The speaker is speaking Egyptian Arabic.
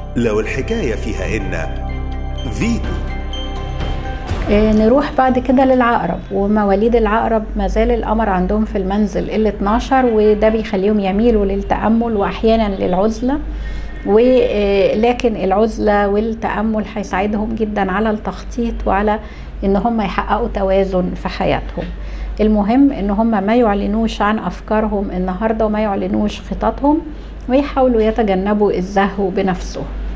لو الحكاية فيها إن فيتو آه، نروح بعد كده للعقرب ومواليد العقرب ما زال القمر عندهم في المنزل ال 12 وده بيخليهم يميلوا للتأمل وأحيانا للعزلة ولكن العزلة والتأمل هيساعدهم جدا على التخطيط وعلى ان هم يحققوا توازن في حياتهم المهم ان هم ما يعلنوش عن افكارهم النهارده وما يعلنوش خططهم ويحاولوا يتجنبوا الزهو بنفسهم